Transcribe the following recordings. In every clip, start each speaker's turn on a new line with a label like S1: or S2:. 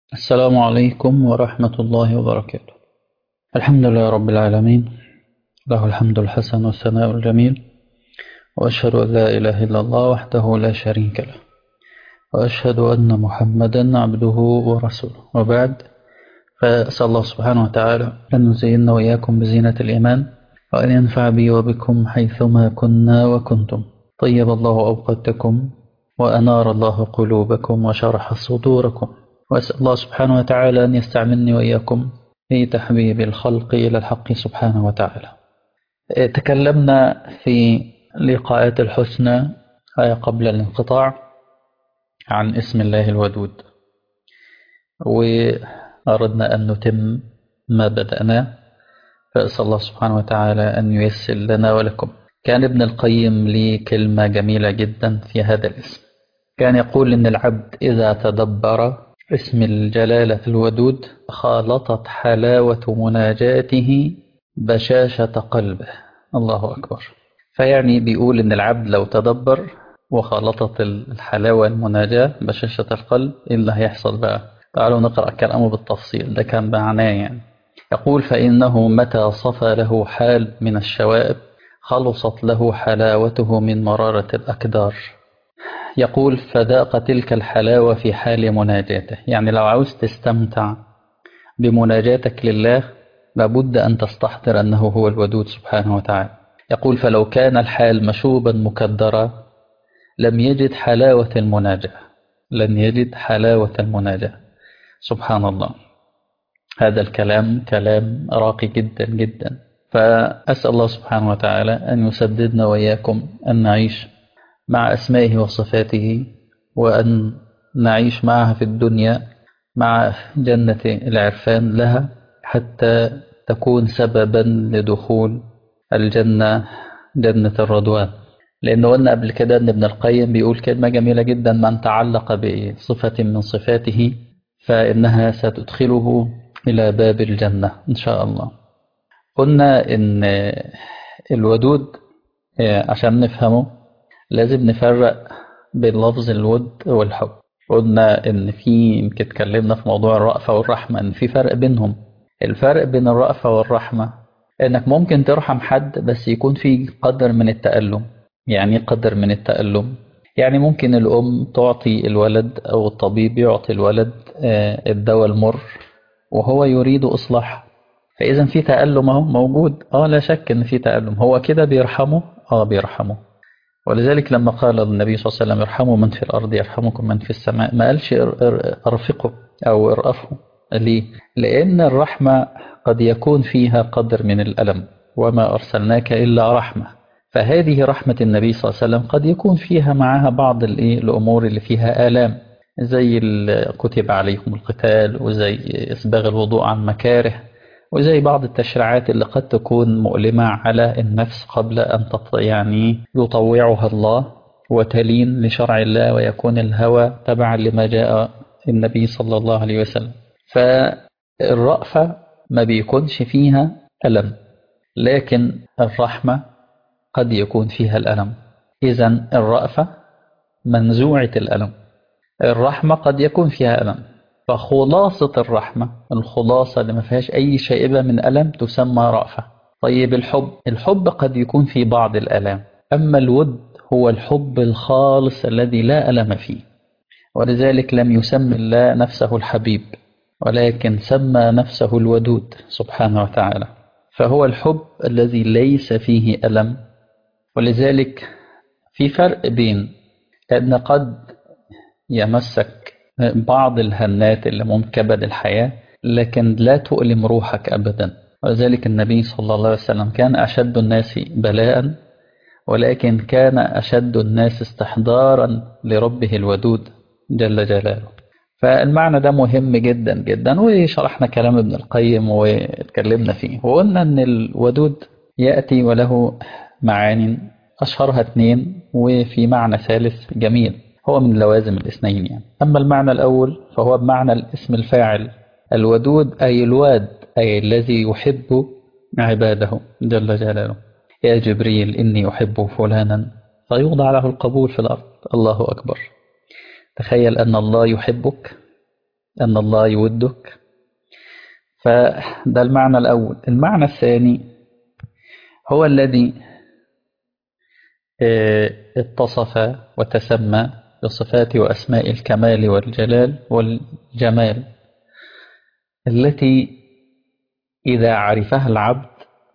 S1: السلام عليكم ورحمة الله وبركاته الحمد لله رب العالمين له الحمد الحسن والثناء الجميل وأشهد أن لا إله إلا الله وحده لا شريك له وأشهد أن محمدا عبده ورسوله وبعد فأسأل الله سبحانه وتعالى أن يزيننا وإياكم بزينة الإيمان وأن ينفع بي وبكم حيثما كنا وكنتم طيب الله أوقاتكم وأنار الله قلوبكم وشرح صدوركم وأسأل الله سبحانه وتعالى أن يستعملني وإياكم في تحبيب الخلق إلى الحق سبحانه وتعالى تكلمنا في لقاءات الحسنى قبل الانقطاع عن اسم الله الودود وأردنا أن نتم ما بدأناه فأسأل الله سبحانه وتعالى أن ييسر لنا ولكم كان ابن القيم لي كلمة جميلة جدا في هذا الاسم كان يقول إن العبد إذا تدبر اسم الجلالة الودود خالطت حلاوة مناجاته بشاشة قلبه الله أكبر فيعني بيقول إن العبد لو تدبر وخالطت الحلاوة المناجاة بشاشة القلب إيه اللي هيحصل بقى تعالوا نقرأ كلامه بالتفصيل ده كان معناه يعني يقول فإنه متى صفى له حال من الشوائب خلصت له حلاوته من مرارة الأكدار يقول فذاق تلك الحلاوة في حال مناجاته يعني لو عاوز تستمتع بمناجاتك لله لابد أن تستحضر أنه هو الودود سبحانه وتعالى يقول فلو كان الحال مشوبا مكدرا لم يجد حلاوة المناجاة لن يجد حلاوة المناجاة سبحان الله هذا الكلام كلام راقي جدا جدا فأسأل الله سبحانه وتعالى أن يسددنا وإياكم أن نعيش مع أسمائه وصفاته وأن نعيش معها في الدنيا مع جنة العرفان لها حتى تكون سببا لدخول الجنة جنة الرضوان لأنه قلنا قبل كده أن ابن القيم بيقول كلمة جميلة جدا من تعلق بصفة من صفاته فإنها ستدخله إلى باب الجنة إن شاء الله قلنا إن الودود عشان نفهمه لازم نفرق بين لفظ الود والحب قلنا إن في يمكن اتكلمنا في موضوع الرأفة والرحمة إن في فرق بينهم الفرق بين الرأفة والرحمة إنك ممكن ترحم حد بس يكون في قدر من التألم يعني قدر من التألم يعني ممكن الأم تعطي الولد أو الطبيب يعطي الولد الدواء المر وهو يريد إصلاح فإذا في تألم أهو موجود آه لا شك إن في تألم هو كده بيرحمه آه بيرحمه ولذلك لما قال النبي صلى الله عليه وسلم ارحموا من في الأرض يرحمكم من في السماء ما قالش ارفقوا أو ارأفوا ليه؟ لأن الرحمة قد يكون فيها قدر من الألم وما أرسلناك إلا رحمة فهذه رحمة النبي صلى الله عليه وسلم قد يكون فيها معها بعض الأمور اللي فيها آلام زي كتب عليهم القتال وزي إسباغ الوضوء عن مكاره وزي بعض التشريعات اللي قد تكون مؤلمة على النفس قبل أن يعني يطوعها الله وتلين لشرع الله ويكون الهوى تبعا لما جاء النبي صلى الله عليه وسلم فالرأفة ما بيكونش فيها ألم لكن الرحمة قد يكون فيها الألم إذا الرأفة منزوعة الألم الرحمة قد يكون فيها ألم فخلاصة الرحمة الخلاصة اللي ما فيهاش أي شائبة من ألم تسمى رأفة طيب الحب الحب قد يكون في بعض الألام أما الود هو الحب الخالص الذي لا ألم فيه ولذلك لم يسمي الله نفسه الحبيب ولكن سمى نفسه الودود سبحانه وتعالى فهو الحب الذي ليس فيه ألم ولذلك في فرق بين أن قد يمسك بعض الهنات اللي ممكن كبد الحياة لكن لا تؤلم روحك أبدا ولذلك النبي صلى الله عليه وسلم كان أشد الناس بلاء ولكن كان أشد الناس استحضارا لربه الودود جل جلاله فالمعنى ده مهم جدا جدا وشرحنا كلام ابن القيم واتكلمنا فيه وقلنا ان الودود يأتي وله معاني أشهرها اثنين وفي معنى ثالث جميل هو من لوازم الاثنين يعني أما المعنى الأول فهو بمعنى الاسم الفاعل الودود أي الواد أي الذي يحب عباده جل جلاله يا جبريل إني أحب فلانا فيوضع له القبول في الأرض الله أكبر تخيل أن الله يحبك أن الله يودك فده المعنى الأول المعنى الثاني هو الذي اتصف وتسمى بصفات وأسماء الكمال والجلال والجمال التي إذا عرفها العبد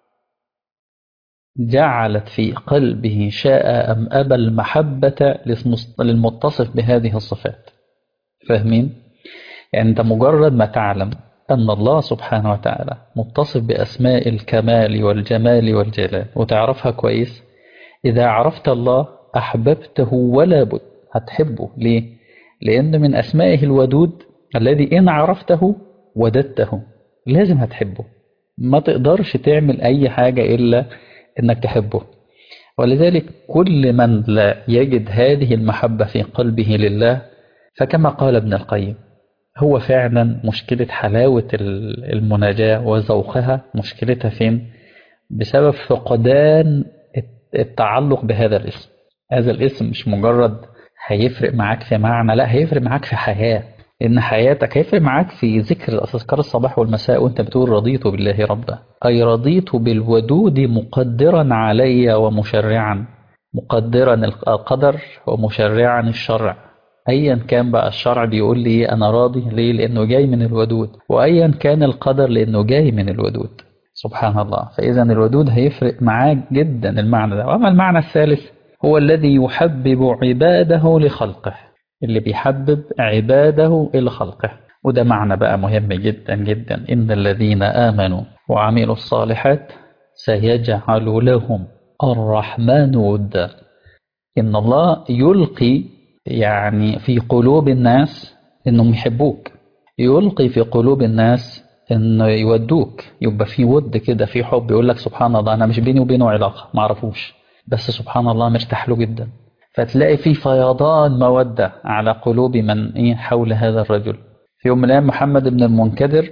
S1: جعلت في قلبه شاء أم أبى المحبة للمتصف بهذه الصفات فاهمين؟ يعني أنت مجرد ما تعلم أن الله سبحانه وتعالى متصف بأسماء الكمال والجمال والجلال وتعرفها كويس إذا عرفت الله أحببته ولا بد هتحبه ليه؟ لأن من أسمائه الودود الذي إن عرفته وددته لازم هتحبه ما تقدرش تعمل أي حاجة إلا إنك تحبه ولذلك كل من لا يجد هذه المحبة في قلبه لله فكما قال ابن القيم هو فعلا مشكلة حلاوة المناجاة وذوقها مشكلتها فين بسبب فقدان التعلق بهذا الاسم هذا الاسم مش مجرد هيفرق معاك في معنى لا هيفرق معاك في حياة إن حياتك هيفرق معاك في ذكر الأذكار الصباح والمساء وأنت بتقول رضيت بالله ربا أي رضيت بالودود مقدرا علي ومشرعا مقدرا القدر ومشرعا الشرع أيا كان بقى الشرع بيقول لي أنا راضي ليه لأنه جاي من الودود وأيا كان القدر لأنه جاي من الودود سبحان الله فإذا الودود هيفرق معاك جدا المعنى ده وأما المعنى الثالث هو الذي يحبب عباده لخلقه اللي بيحبب عباده إلى خلقه وده معنى بقى مهم جدا جدا إن الذين آمنوا وعملوا الصالحات سيجعل لهم الرحمن ودا إن الله يلقي يعني في قلوب الناس إنهم يحبوك يلقي في قلوب الناس إنه يودوك يبقى في ود كده في حب يقول لك سبحان الله أنا مش بيني وبينه علاقة معرفوش بس سبحان الله مرتاح له جدا فتلاقي في فيضان مودة على قلوب من إيه حول هذا الرجل في يوم من الأيام محمد بن المنكدر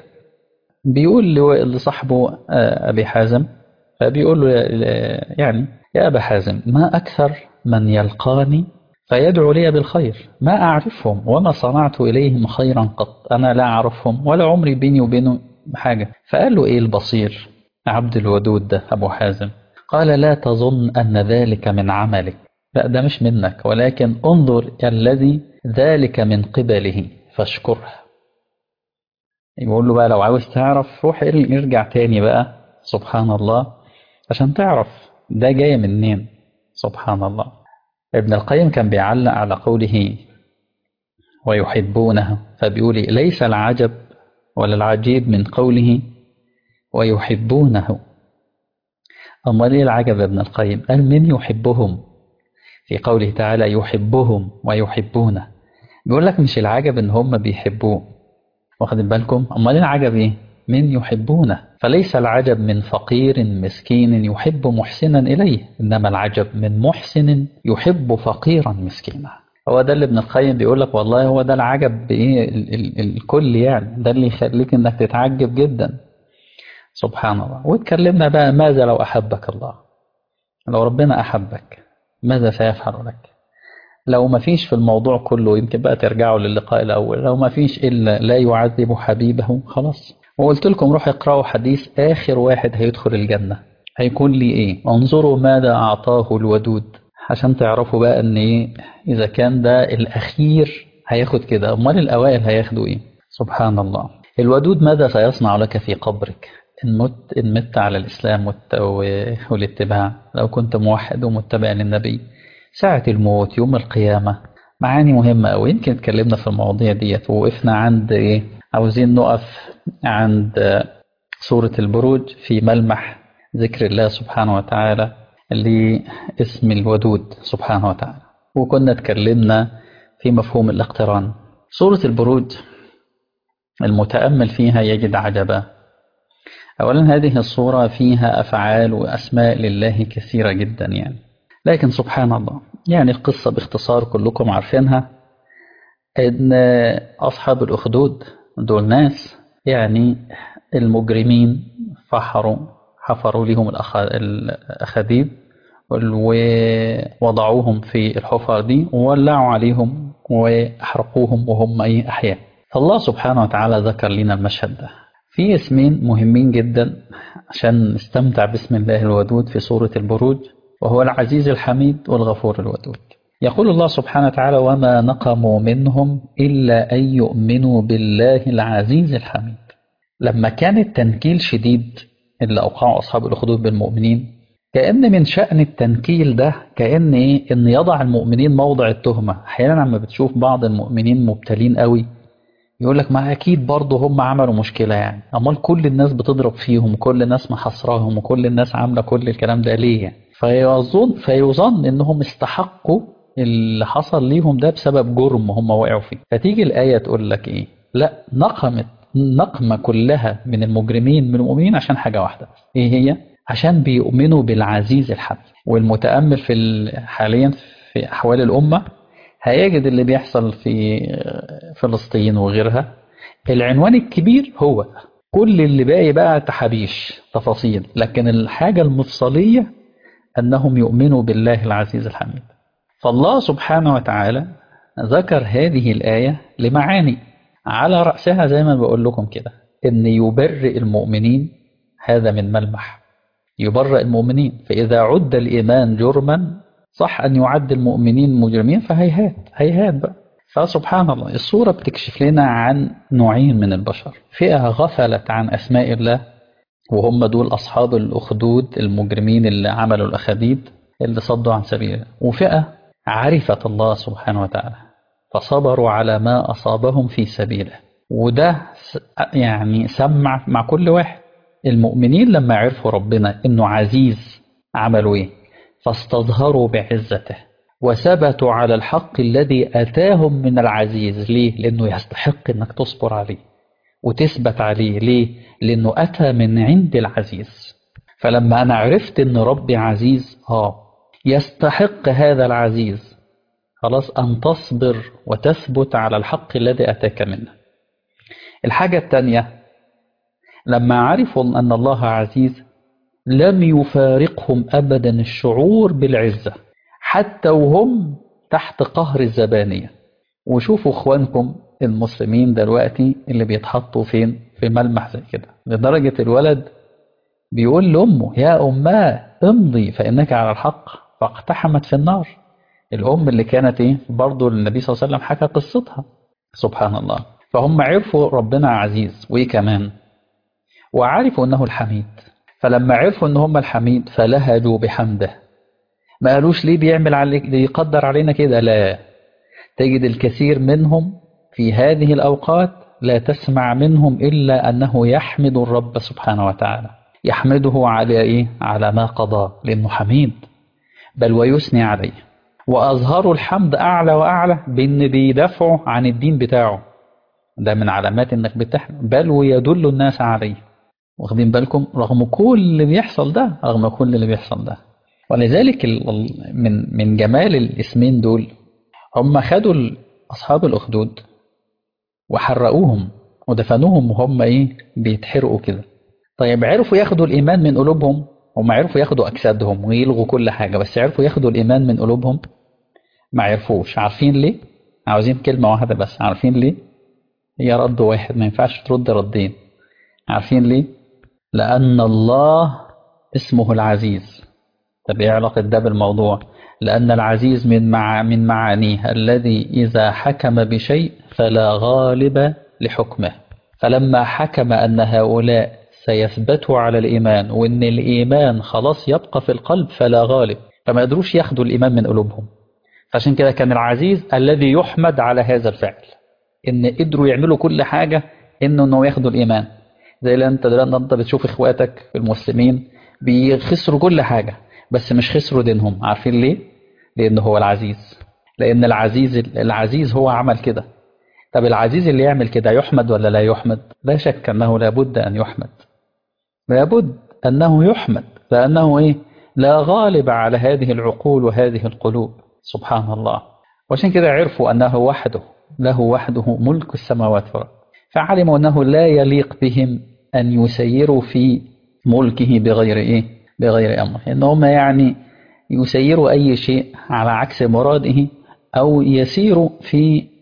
S1: بيقول لصاحبه أبي حازم فبيقول له يعني يا أبا حازم ما أكثر من يلقاني فيدعو لي بالخير ما أعرفهم وما صنعت إليهم خيرا قط أنا لا أعرفهم ولا عمري بيني وبينه حاجة فقال له إيه البصير عبد الودود ده أبو حازم قال لا تظن أن ذلك من عملك لا ده مش منك ولكن انظر الذي ذلك من قبله فاشكره يقول له بقى لو عاوز تعرف روح ارجع تاني بقى سبحان الله عشان تعرف ده جاي منين سبحان الله ابن القيم كان بيعلق على قوله ويحبونه فبيقول ليس العجب ولا العجيب من قوله ويحبونه أمال إيه العجب ابن القيم قال من يحبهم في قوله تعالى يحبهم ويحبونه بيقول لك مش العجب ان هم بيحبوه واخد بالكم امال العجب ايه من يحبونه فليس العجب من فقير مسكين يحب محسنا اليه انما العجب من محسن يحب فقيرا مسكينا هو ده اللي ابن القيم بيقول لك والله هو ده العجب بايه ال ال الكل يعني ده اللي يخليك انك تتعجب جدا سبحان الله واتكلمنا بقى ماذا لو احبك الله لو ربنا احبك ماذا سيفعل لك لو ما فيش في الموضوع كله يمكن بقى ترجعوا للقاء الأول لو ما فيش إلا لا يعذب حبيبه خلاص وقلت لكم روح اقرأوا حديث آخر واحد هيدخل الجنة هيكون لي إيه انظروا ماذا أعطاه الودود عشان تعرفوا بقى أن إيه إذا كان ده الأخير هياخد كده أمال الأوائل هياخدوا إيه سبحان الله الودود ماذا سيصنع لك في قبرك إن مت, إن مت على الإسلام والاتباع لو كنت موحد ومتبع للنبي ساعة الموت يوم القيامة معاني مهمة أوي يمكن اتكلمنا في المواضيع ديت ووقفنا عند إيه عاوزين نقف عند سورة البروج في ملمح ذكر الله سبحانه وتعالى لاسم الودود سبحانه وتعالى وكنا اتكلمنا في مفهوم الاقتران سورة البروج المتأمل فيها يجد عجبا أولا هذه الصورة فيها أفعال وأسماء لله كثيرة جدا يعني لكن سبحان الله يعني القصة باختصار كلكم عارفينها إن أصحاب الأخدود دول ناس يعني المجرمين فحروا حفروا لهم الأخاديد ووضعوهم في الحفر دي وولعوا عليهم وأحرقوهم وهم أي أحياء فالله سبحانه وتعالى ذكر لنا المشهد ده في اسمين مهمين جدا عشان نستمتع باسم الله الودود في سورة البروج وهو العزيز الحميد والغفور الودود يقول الله سبحانه وتعالى وما نقموا منهم إلا أن يؤمنوا بالله العزيز الحميد لما كان التنكيل شديد اللي أوقعه أصحاب الأخدود بالمؤمنين كأن من شأن التنكيل ده كأن إيه إن يضع المؤمنين موضع التهمة أحيانا لما بتشوف بعض المؤمنين مبتلين قوي يقول لك ما أكيد برضه هم عملوا مشكلة يعني أمال كل الناس بتضرب فيهم وكل الناس محاصراهم وكل الناس عاملة كل الكلام ده ليه يعني فيظن فيظن إنهم استحقوا اللي حصل ليهم ده بسبب جرم هم وقعوا فيه فتيجي الآية تقول لك إيه لا نقمت نقمة كلها من المجرمين من المؤمنين عشان حاجة واحدة إيه هي؟ عشان بيؤمنوا بالعزيز الحميد والمتأمل في حاليا في أحوال الأمة هيجد اللي بيحصل في فلسطين وغيرها العنوان الكبير هو كل اللي باقي بقى تحابيش تفاصيل لكن الحاجة المفصلية أنهم يؤمنوا بالله العزيز الحميد فالله سبحانه وتعالى ذكر هذه الآية لمعاني على رأسها زي ما بقول لكم كده إن يبرئ المؤمنين هذا من ملمح يبرئ المؤمنين فإذا عد الإيمان جرما صح أن يعد المؤمنين مجرمين فهيهات هيهات بقى فسبحان الله الصورة بتكشف لنا عن نوعين من البشر فئة غفلت عن أسماء الله وهم دول أصحاب الأخدود المجرمين اللي عملوا الأخديد اللي صدوا عن سبيله وفئة عرفت الله سبحانه وتعالى فصبروا على ما أصابهم في سبيله وده يعني سمع مع كل واحد المؤمنين لما عرفوا ربنا إنه عزيز عملوا إيه فاستظهروا بعزته وثبتوا على الحق الذي أتاهم من العزيز ليه؟ لأنه يستحق أنك تصبر عليه وتثبت عليه ليه؟ لأنه أتى من عند العزيز فلما أنا عرفت أن ربي عزيز آه يستحق هذا العزيز خلاص أن تصبر وتثبت على الحق الذي أتاك منه الحاجة الثانية لما عرفوا أن الله عزيز لم يفارقهم أبدا الشعور بالعزة حتى وهم تحت قهر الزبانية وشوفوا اخوانكم المسلمين دلوقتي اللي بيتحطوا فين في ملمح زي كده لدرجة الولد بيقول لأمه يا أماه امضي فإنك على الحق فاقتحمت في النار الأم اللي كانت إيه برضو النبي صلى الله عليه وسلم حكى قصتها سبحان الله فهم عرفوا ربنا عزيز وإيه كمان وعرفوا أنه الحميد فلما عرفوا أن هم الحميد فلهجوا بحمده ما قالوش ليه بيعمل عليك ليه يقدر علينا كده لا تجد الكثير منهم في هذه الأوقات لا تسمع منهم إلا أنه يحمد الرب سبحانه وتعالى يحمده على إيه؟ على ما قضى لأنه حميد بل ويثني عليه وأظهروا الحمد أعلى وأعلى بأن بيدافعوا عن الدين بتاعه ده من علامات أنك بتحمد بل ويدل الناس عليه واخدين بالكم رغم كل اللي بيحصل ده رغم كل اللي بيحصل ده ولذلك من من جمال الاسمين دول هم خدوا أصحاب الأخدود وحرقوهم ودفنوهم وهم إيه بيتحرقوا كده طيب عرفوا ياخدوا الإيمان من قلوبهم هم عرفوا ياخدوا أجسادهم ويلغوا كل حاجة بس عرفوا ياخدوا الإيمان من قلوبهم ما عرفوش عارفين ليه عاوزين كلمة واحدة بس عارفين ليه هي رد واحد ما ينفعش ترد ردين عارفين ليه لأن الله اسمه العزيز طب ايه علاقة ده بالموضوع لأن العزيز من مع من معانيه الذي إذا حكم بشيء فلا غالب لحكمه فلما حكم أن هؤلاء سيثبتوا على الإيمان وأن الإيمان خلاص يبقى في القلب فلا غالب فما قدروش ياخدوا الإيمان من قلوبهم فعشان كده كان العزيز الذي يحمد على هذا الفعل إن قدروا يعملوا كل حاجة إنه إنه ياخدوا الإيمان زي اللي أنت دلوقتي أنت بتشوف إخواتك المسلمين بيخسروا كل حاجة بس مش خسروا دينهم عارفين ليه؟ لأن هو العزيز لأن العزيز العزيز هو عمل كده طب العزيز اللي يعمل كده يحمد ولا لا يحمد؟ لا شك أنه لابد أن يحمد لابد أنه يحمد لأنه إيه؟ لا غالب على هذه العقول وهذه القلوب سبحان الله وعشان كده عرفوا أنه وحده له وحده ملك السماوات والأرض فعلموا أنه لا يليق بهم أن يسيروا في ملكه بغير إيه؟ بغير أمر إن هم يعني يسيروا أي شيء على عكس مراده أو يسيروا في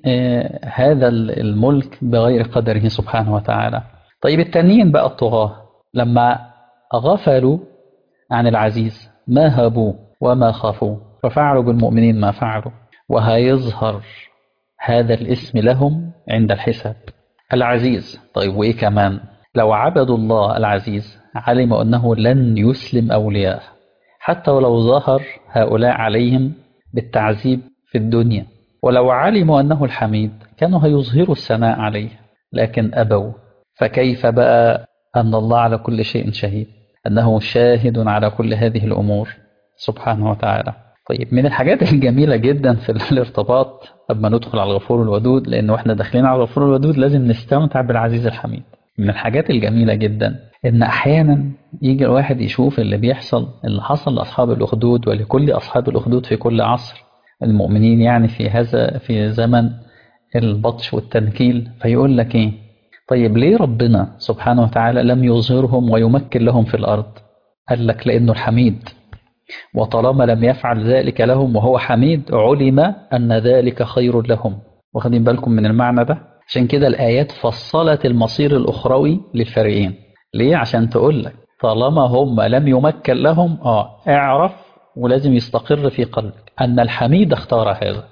S1: هذا الملك بغير قدره سبحانه وتعالى طيب التانيين بقى الطغاة لما غفلوا عن العزيز ما هابوا وما خافوا ففعلوا بالمؤمنين ما فعلوا وهيظهر هذا الاسم لهم عند الحساب العزيز طيب وإيه كمان لو عبدوا الله العزيز علموا أنه لن يسلم أولياءه حتى ولو ظهر هؤلاء عليهم بالتعذيب في الدنيا ولو علموا أنه الحميد كانوا هيظهروا الثناء عليه لكن أبوا فكيف بقى أن الله على كل شيء شهيد أنه شاهد على كل هذه الأمور سبحانه وتعالى طيب من الحاجات الجميلة جدا في الارتباط قبل ما ندخل على الغفور الودود لأنه احنا داخلين على الغفور الودود لازم نستمتع بالعزيز الحميد من الحاجات الجميلة جدا إن أحيانا يجي الواحد يشوف اللي بيحصل اللي حصل لأصحاب الأخدود ولكل أصحاب الأخدود في كل عصر المؤمنين يعني في هذا في زمن البطش والتنكيل فيقول لك إيه طيب ليه ربنا سبحانه وتعالى لم يظهرهم ويمكن لهم في الأرض قال لك لأنه الحميد وطالما لم يفعل ذلك لهم وهو حميد علم أن ذلك خير لهم واخدين بالكم من المعنى ده عشان كده الآيات فصلت المصير الأخروي للفريقين ليه عشان تقول لك طالما هم لم يمكن لهم اه اعرف ولازم يستقر في قلبك أن الحميد اختار هذا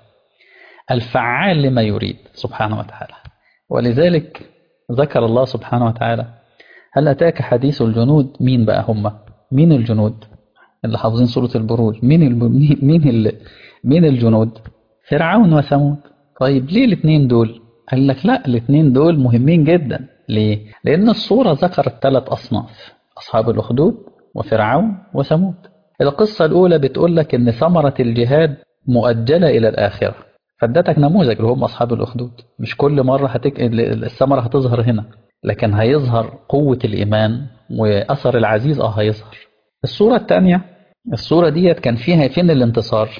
S1: الفعال لما يريد سبحانه وتعالى ولذلك ذكر الله سبحانه وتعالى هل أتاك حديث الجنود مين بقى هم مين الجنود اللي حافظين سورة البروج مين الب... مين ال... مين الجنود فرعون وثمود طيب ليه الاثنين دول قال لك لا الاثنين دول مهمين جدا ليه لأن الصورة ذكرت ثلاث أصناف أصحاب الأخدود وفرعون وثمود القصة الأولى بتقول لك إن ثمرة الجهاد مؤجلة إلى الآخرة فادتك نموذج اللي هم أصحاب الأخدود مش كل مرة هتك... الثمرة هتظهر هنا لكن هيظهر قوة الإيمان وأثر العزيز أه هيظهر الصورة الثانية الصورة ديت كان فيها فين الانتصار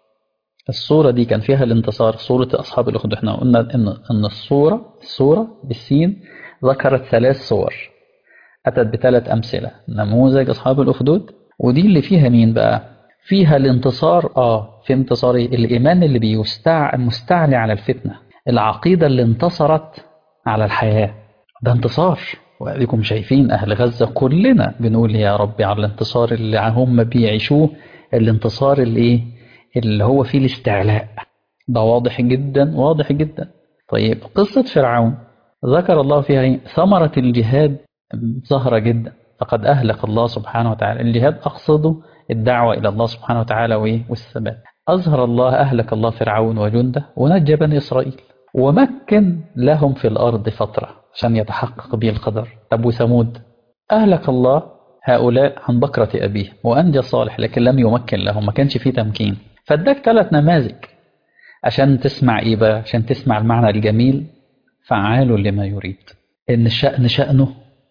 S1: الصورة دي كان فيها الانتصار صورة أصحاب الأخدود احنا قلنا إن إن الصورة الصورة بالسين ذكرت ثلاث صور أتت بثلاث أمثلة نموذج أصحاب الأخدود ودي اللي فيها مين بقى فيها الانتصار آه في انتصار الإيمان اللي بيستع مستعلي على الفتنة العقيدة اللي انتصرت على الحياة ده انتصار وأديكم شايفين أهل غزة كلنا بنقول يا ربي على الانتصار اللي هم بيعيشوه الانتصار اللي إيه اللي هو فيه الاستعلاء ده واضح جدا واضح جدا طيب قصة فرعون ذكر الله فيها إيه؟ ثمرة الجهاد ظاهرة جدا فقد أهلك الله سبحانه وتعالى الجهاد أقصده الدعوة إلى الله سبحانه وتعالى وإيه والثبات أظهر الله أهلك الله فرعون وجنده ونجى بني إسرائيل ومكن لهم في الأرض فترة عشان يتحقق به القدر أبو ثمود أهلك الله هؤلاء عن بكرة أبيه وأنجى صالح لكن لم يمكن لهم ما كانش فيه تمكين فاداك ثلاث نماذج عشان تسمع إيه بقى عشان تسمع المعنى الجميل فعال لما يريد إن الشأن شأنه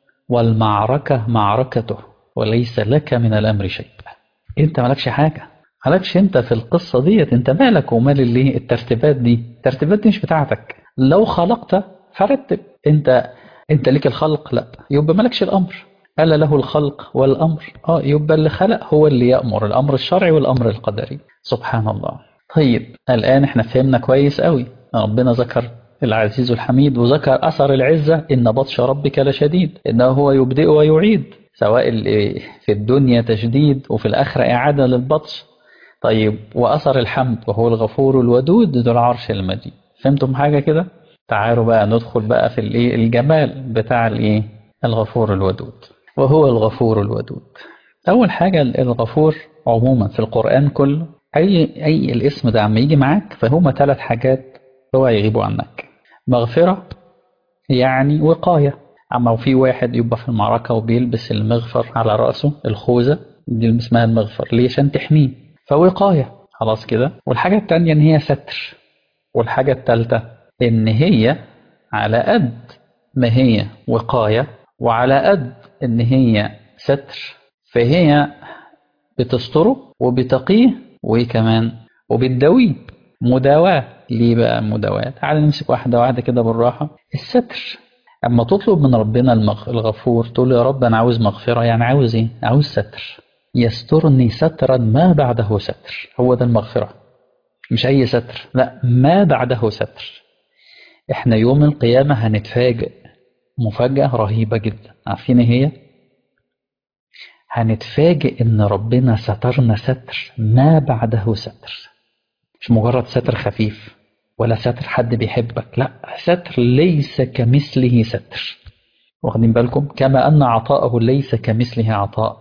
S1: والمعركة معركته وليس لك من الأمر شيء أنت مالكش حاجة مالكش أنت في القصة ديت أنت مالك ومال اللي الترتيبات دي الترتيبات دي مش بتاعتك لو خلقت فرتب أنت أنت ليك الخلق لا يبقى مالكش الأمر ألا له الخلق والأمر آه يبقى اللي خلق هو اللي يأمر الأمر الشرعي والأمر القدري سبحان الله طيب الآن احنا فهمنا كويس قوي ربنا ذكر العزيز الحميد وذكر أثر العزة إن بطش ربك لشديد إنه هو يبدئ ويعيد سواء في الدنيا تشديد وفي الآخرة إعادة للبطش طيب وأثر الحمد وهو الغفور الودود ذو العرش المجيد فهمتم حاجة كده تعالوا بقى ندخل بقى في الايه الجمال بتاع الايه الغفور الودود وهو الغفور الودود أول حاجة الغفور عموما في القرآن كله أي أي الاسم ده عم يجي معاك فهما ثلاث حاجات هو يغيبوا عنك مغفرة يعني وقاية أما في واحد يبقى في المعركة وبيلبس المغفر على رأسه الخوذة دي اسمها المغفر ليه عشان تحميه فوقاية خلاص كده والحاجة التانية إن هي ستر والحاجة التالتة إن هي على قد ما هي وقاية وعلى قد إن هي ستر فهي بتستره وبتقيه وكمان وبتداويه مداواة ليه بقى مداواة تعال نمسك واحدة واحدة كده بالراحة الستر أما تطلب من ربنا المغ... الغفور تقول يا رب أنا عاوز مغفرة يعني عاوز إيه عاوز ستر يسترني سترا ما بعده ستر هو ده المغفرة مش أي ستر لا ما بعده ستر احنا يوم القيامة هنتفاجئ مفاجأة رهيبة جدا عارفين ايه هي هنتفاجئ ان ربنا سترنا ستر ما بعده ستر مش مجرد ستر خفيف ولا ستر حد بيحبك لا ستر ليس كمثله ستر واخدين بالكم كما أن عطاءه ليس كمثله عطاء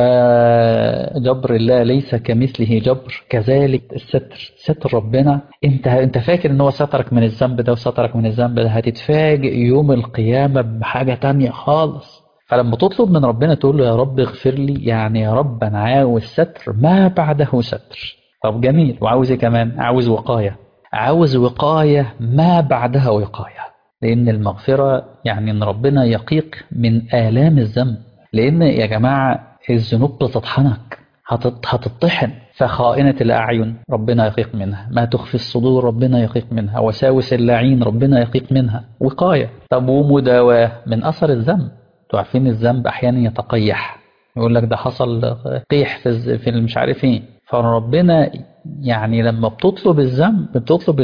S1: وجبر الله ليس كمثله جبر كذلك الستر ستر ربنا انت انت فاكر ان هو سترك من الذنب ده وسترك من الذنب ده هتتفاجئ يوم القيامة بحاجة تانية خالص فلما تطلب من ربنا تقول له يا رب اغفر لي يعني يا رب انا عاوز ستر ما بعده ستر طب جميل وعاوز ايه كمان عاوز وقاية عاوز وقاية ما بعدها وقاية لأن المغفرة يعني إن ربنا يقيق من آلام الذنب لأن يا جماعة الذنوب بتطحنك هتطحن فخائنة الأعين ربنا يقيق منها ما تخفي الصدور ربنا يقيق منها وساوس اللعين ربنا يقيق منها وقاية طب ومداواة من أثر الذنب عارفين الذنب أحيانا يتقيح يقول لك ده حصل قيح في في مش عارف ايه فربنا يعني لما بتطلب الذنب بتطلب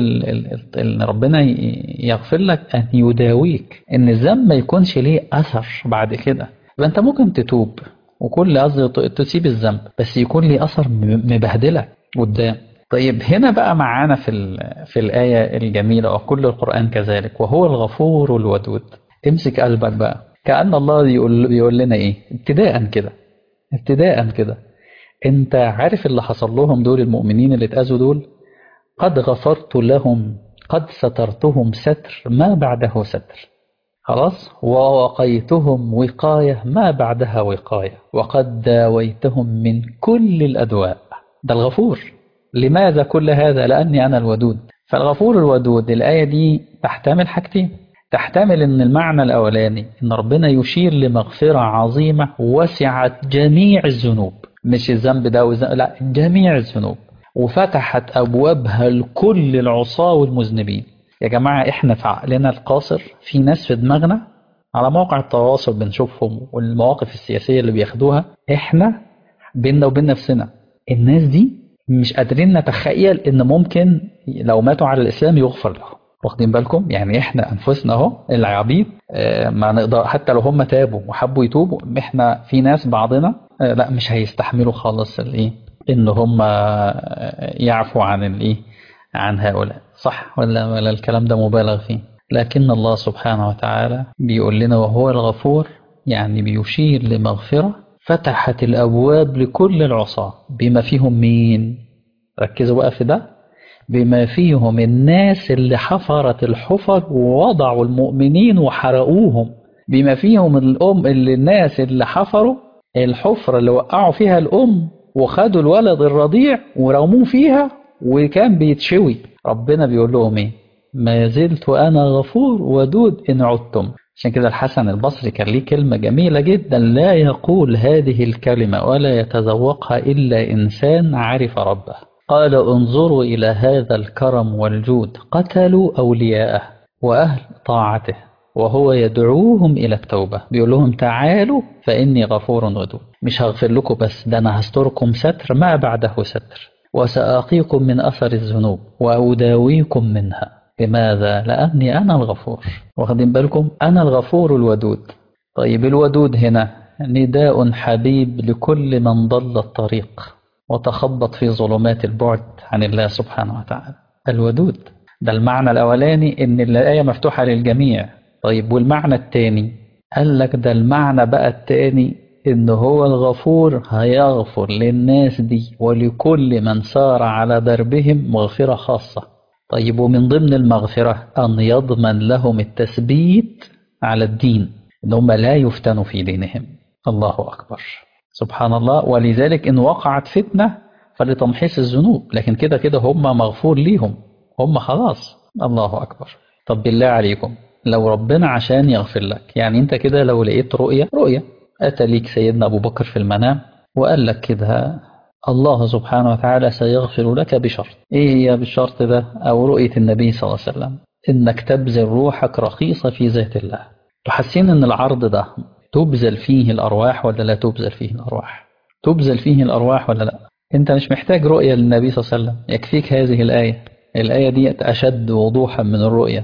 S1: ان ربنا يغفر لك ان يداويك ان الذنب ما يكونش ليه اثر بعد كده يبقى انت ممكن تتوب وكل قصدي تسيب الذنب بس يكون ليه اثر مبهدلك قدام طيب هنا بقى معانا في في الايه الجميله وكل القران كذلك وهو الغفور الودود امسك قلبك بقى كأن الله بيقول, بيقول لنا ايه ابتداء كده ابتداء كده انت عارف اللي حصل لهم دول المؤمنين اللي اتأذوا دول قد غفرت لهم قد سترتهم ستر ما بعده ستر خلاص ووقيتهم وقاية ما بعدها وقاية وقد داويتهم من كل الأدواء ده الغفور لماذا كل هذا لأني أنا الودود فالغفور الودود الآية دي تحتمل حاجتين تحتمل ان المعنى الاولاني ان ربنا يشير لمغفرة عظيمة وسعت جميع الذنوب مش الذنب ده والذنب لا جميع الذنوب وفتحت ابوابها لكل العصاة والمذنبين يا جماعة احنا في عقلنا القاصر في ناس في دماغنا على مواقع التواصل بنشوفهم والمواقف السياسية اللي بياخدوها احنا بيننا وبين نفسنا الناس دي مش قادرين نتخيل ان ممكن لو ماتوا على الاسلام يغفر لهم واخدين بالكم يعني احنا انفسنا اهو العبيد اه ما نقدر حتى لو هم تابوا وحبوا يتوبوا احنا في ناس بعضنا اه لا مش هيستحملوا خالص الايه ان هم يعفوا عن الايه عن هؤلاء صح ولا ولا الكلام ده مبالغ فيه لكن الله سبحانه وتعالى بيقول لنا وهو الغفور يعني بيشير لمغفرة فتحت الأبواب لكل العصاة بما فيهم مين ركزوا بقى في ده بما فيهم الناس اللي حفرت الحفر ووضعوا المؤمنين وحرقوهم بما فيهم الأم اللي الناس اللي حفروا الحفرة اللي وقعوا فيها الأم وخدوا الولد الرضيع ورموه فيها وكان بيتشوي ربنا بيقول لهم ايه ما زلت أنا غفور ودود إن عدتم عشان كده الحسن البصري كان ليه كلمة جميلة جدا لا يقول هذه الكلمة ولا يتذوقها إلا إنسان عرف ربه قال انظروا إلى هذا الكرم والجود قتلوا أولياءه وأهل طاعته وهو يدعوهم إلى التوبة بيقول لهم تعالوا فإني غفور ودود مش هغفر لكم بس ده أنا هستركم ستر ما بعده ستر وسأقيكم من أثر الذنوب وأداويكم منها لماذا؟ لأني أنا الغفور واخدين بالكم أنا الغفور الودود طيب الودود هنا نداء حبيب لكل من ضل الطريق وتخبط في ظلمات البعد عن الله سبحانه وتعالى الودود ده المعنى الأولاني إن الآية مفتوحة للجميع طيب والمعنى الثاني قال لك ده المعنى بقى الثاني إن هو الغفور هيغفر للناس دي ولكل من سار على دربهم مغفرة خاصة طيب ومن ضمن المغفرة أن يضمن لهم التثبيت على الدين إن هم لا يفتنوا في دينهم الله أكبر سبحان الله ولذلك إن وقعت فتنة فلتمحيص الذنوب لكن كده كده هم مغفور ليهم هم خلاص الله أكبر طب بالله عليكم لو ربنا عشان يغفر لك يعني انت كده لو لقيت رؤية رؤية أتى ليك سيدنا أبو بكر في المنام وقال لك كده الله سبحانه وتعالى سيغفر لك بشرط إيه هي بالشرط ده أو رؤية النبي صلى الله عليه وسلم إنك تبذل روحك رخيصة في ذات الله تحسين إن العرض ده تبذل فيه الأرواح ولا لا تبذل فيه الأرواح تبذل فيه الأرواح ولا لا أنت مش محتاج رؤية للنبي صلى الله عليه وسلم يكفيك هذه الآية الآية دي أشد وضوحا من الرؤية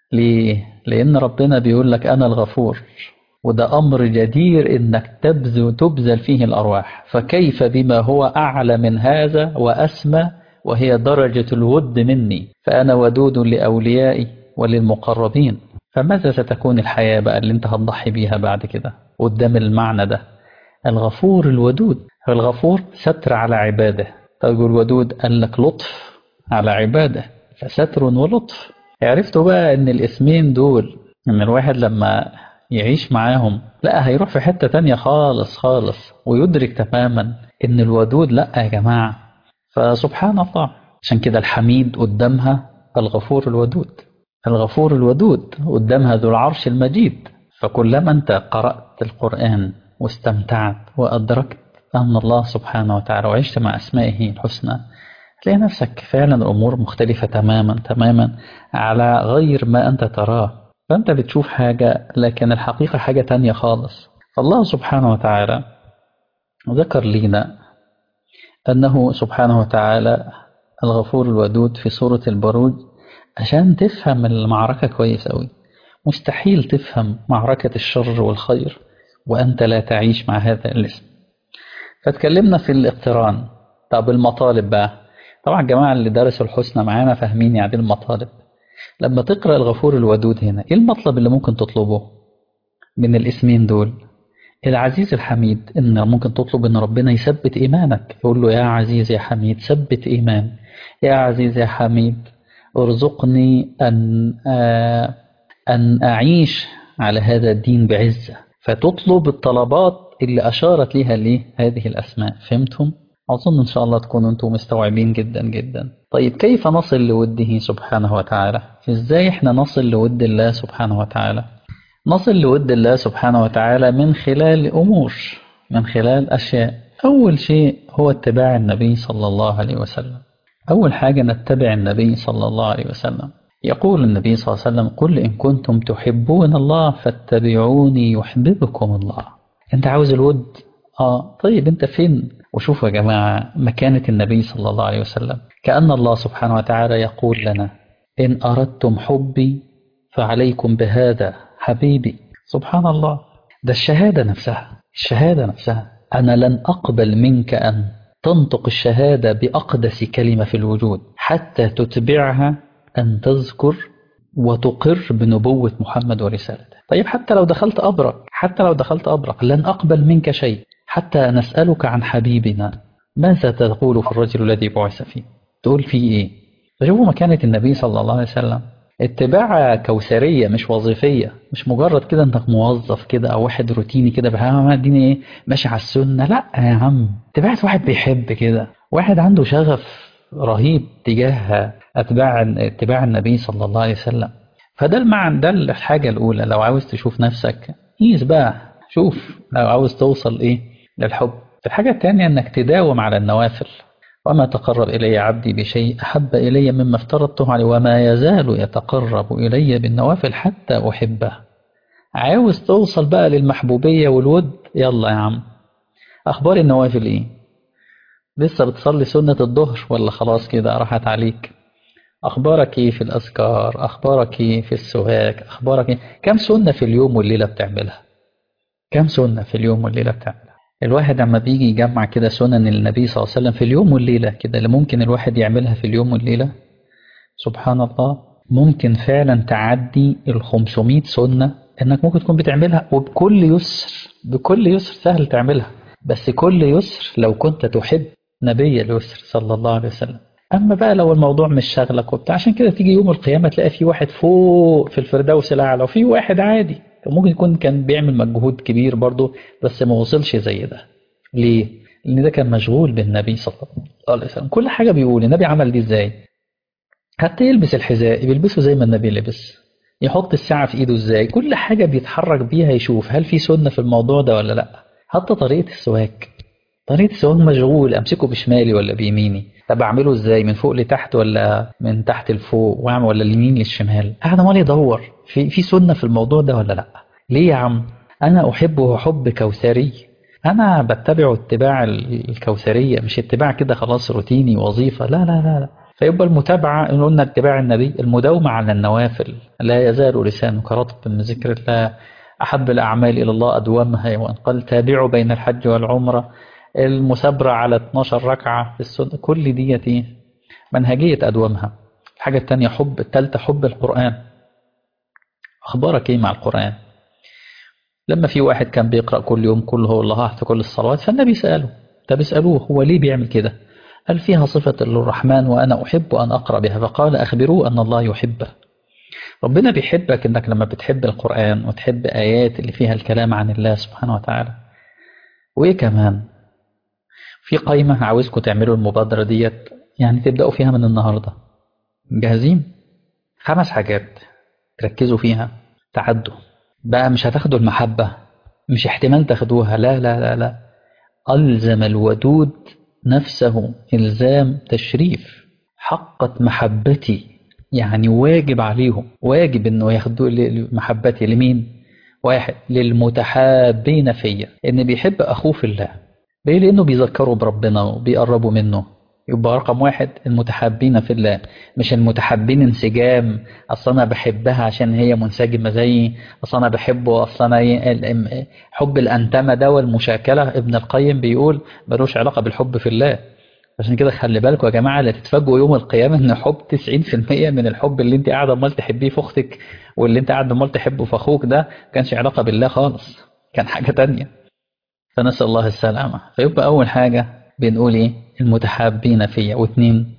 S1: ليه؟ لأن ربنا بيقول لك أنا الغفور وده أمر جدير إنك تبذل, تبذل فيه الأرواح فكيف بما هو أعلى من هذا وأسمى وهي درجة الود مني فأنا ودود لأوليائي وللمقربين فماذا ستكون الحياة بقى اللي انت هتضحي بيها بعد كده قدام المعنى ده الغفور الودود الغفور ستر على عباده طيب الودود قال لك لطف على عباده فستر ولطف عرفتوا بقى ان الاسمين دول ان الواحد لما يعيش معاهم لا هيروح في حتة تانية خالص خالص ويدرك تماما ان الودود لا يا جماعة فسبحان الله عشان كده الحميد قدامها الغفور الودود الغفور الودود قدامها ذو العرش المجيد فكلما انت قرأت القرآن واستمتعت وأدركت أن الله سبحانه وتعالى وعشت مع أسمائه الحسنى تلاقي نفسك فعلا الأمور مختلفة تماما تماما على غير ما أنت تراه فأنت بتشوف حاجة لكن الحقيقة حاجة تانية خالص فالله سبحانه وتعالى ذكر لنا أنه سبحانه وتعالى الغفور الودود في سورة البروج عشان تفهم المعركة كويس أوي مستحيل تفهم معركة الشر والخير وأنت لا تعيش مع هذا الاسم فتكلمنا في الاقتران طب المطالب بقى طبعا الجماعة اللي درسوا الحسنى معانا فاهمين يعني المطالب لما تقرأ الغفور الودود هنا ايه المطلب اللي ممكن تطلبه من الاسمين دول العزيز الحميد ان ممكن تطلب ان ربنا يثبت ايمانك يقول له يا عزيز يا حميد ثبت ايمان يا عزيز يا حميد ارزقني ان آه ان اعيش على هذا الدين بعزه فتطلب الطلبات اللي اشارت لها ليه هذه الاسماء فهمتم اظن ان شاء الله تكونوا انتم مستوعبين جدا جدا طيب كيف نصل لوده سبحانه وتعالى ازاي احنا نصل لود الله سبحانه وتعالى نصل لود الله سبحانه وتعالى من خلال أمور من خلال أشياء أول شيء هو اتباع النبي صلى الله عليه وسلم أول حاجة نتبع النبي صلى الله عليه وسلم يقول النبي صلى الله عليه وسلم قل إن كنتم تحبون الله فاتبعوني يحببكم الله أنت عاوز الود آه طيب أنت فين وشوفوا يا جماعة مكانة النبي صلى الله عليه وسلم كأن الله سبحانه وتعالى يقول لنا إن أردتم حبي فعليكم بهذا حبيبي سبحان الله ده الشهادة نفسها الشهادة نفسها أنا لن أقبل منك أن تنطق الشهادة بأقدس كلمة في الوجود حتى تتبعها أن تذكر وتقر بنبوة محمد ورسالته طيب حتى لو دخلت أبرق حتى لو دخلت أبرق لن أقبل منك شيء حتى نسألك عن حبيبنا ماذا تقول في الرجل الذي بعث فيه تقول فيه إيه فشوفوا مكانة النبي صلى الله عليه وسلم اتباع كوثرية مش وظيفية مش مجرد كده انك موظف كده او واحد روتيني كده بقى اديني ايه ماشي على السنة لا يا عم اتباع واحد بيحب كده واحد عنده شغف رهيب تجاه اتباع اتباع النبي صلى الله عليه وسلم فده المعنى ده الحاجة الأولى لو عاوز تشوف نفسك قيس بقى شوف لو عاوز توصل ايه للحب الحاجة التانية انك تداوم على النوافل وما تقرب إلي عبدي بشيء أحب إلي مما افترضته عليه وما يزال يتقرب إلي بالنوافل حتى أحبه عاوز توصل بقى للمحبوبية والود يلا يا عم أخبار النوافل إيه لسه بتصلي سنة الظهر ولا خلاص كده راحت عليك أخبارك إيه في الأذكار أخبارك إيه في السواك أخبارك إيه كم سنة في اليوم والليلة بتعملها كم سنة في اليوم والليلة بتعملها الواحد لما بيجي يجمع كده سنن النبي صلى الله عليه وسلم في اليوم والليلة كده اللي ممكن الواحد يعملها في اليوم والليلة سبحان الله ممكن فعلا تعدي ال 500 سنة انك ممكن تكون بتعملها وبكل يسر بكل يسر سهل تعملها بس كل يسر لو كنت تحب نبي اليسر صلى الله عليه وسلم اما بقى لو الموضوع مش شاغلك وبتاع عشان كده تيجي يوم القيامة تلاقي في واحد فوق في الفردوس الاعلى وفي واحد عادي ممكن يكون كان بيعمل مجهود كبير برضه بس ما وصلش زي ده ليه؟ لأن ده كان مشغول بالنبي صلى الله عليه وسلم كل حاجة بيقول النبي عمل دي ازاي حتى يلبس الحذاء بيلبسه زي ما النبي لبس يحط الساعة في ايده ازاي كل حاجة بيتحرك بيها يشوف هل في سنة في الموضوع ده ولا لا حتى طريقة السواك طريقة السواك مشغول امسكه بشمالي ولا بيميني طب اعمله ازاي من فوق لتحت ولا من تحت لفوق واعمل ولا اليمين للشمال قاعد عمال يدور في في سنة في الموضوع ده ولا لا ليه يا عم انا احبه حب كوثري انا بتبعه اتباع الكوثرية مش اتباع كده خلاص روتيني وظيفة لا لا لا, لا. فيبقى المتابعة إن قلنا اتباع النبي المداومة على النوافل لا يزال لسانك رطب من ذكر الله أحب الأعمال إلى الله أدومها وأن قال تابعوا بين الحج والعمرة المثابرة على 12 ركعة في السنة كل ديتي منهجية أدومها الحاجة الثانية حب الثالثة حب القرآن أخبارك إيه مع القرآن لما في واحد كان بيقرأ كل يوم كل هو الله في كل الصلوات فالنبي سأله طب اسألوه هو ليه بيعمل كده قال فيها صفة للرحمن وأنا أحب أن أقرأ بها فقال أخبروه أن الله يحبه ربنا بيحبك إنك لما بتحب القرآن وتحب آيات اللي فيها الكلام عن الله سبحانه وتعالى وإيه كمان في قائمة عاوزكم تعملوا المبادرة ديت يعني تبدأوا فيها من النهاردة جاهزين خمس حاجات تركزوا فيها تعدوا بقى مش هتاخدوا المحبة مش احتمال تاخدوها لا لا لا لا ألزم الودود نفسه إلزام تشريف حقت محبتي يعني واجب عليهم واجب انه ياخدوا محبتي لمين واحد للمتحابين فيا ان بيحب اخوه في الله ليه لانه بيذكروا بربنا وبيقربوا منه يبقى رقم واحد المتحابين في الله مش المتحابين انسجام اصل انا بحبها عشان هي منسجمه زيي اصل انا بحبه اصل انا حب الانتمه ده والمشاكله ابن القيم بيقول ملوش علاقه بالحب في الله عشان كده خلي بالكم يا جماعه لا تتفاجئوا يوم القيامه ان حب 90% من الحب اللي انت قاعده امال تحبيه في اختك واللي انت قاعد امال تحبه في اخوك ده كانش علاقه بالله خالص كان حاجه تانية فنسال الله السلامه فيبقى اول حاجه بنقول ايه المتحابين فيا واثنين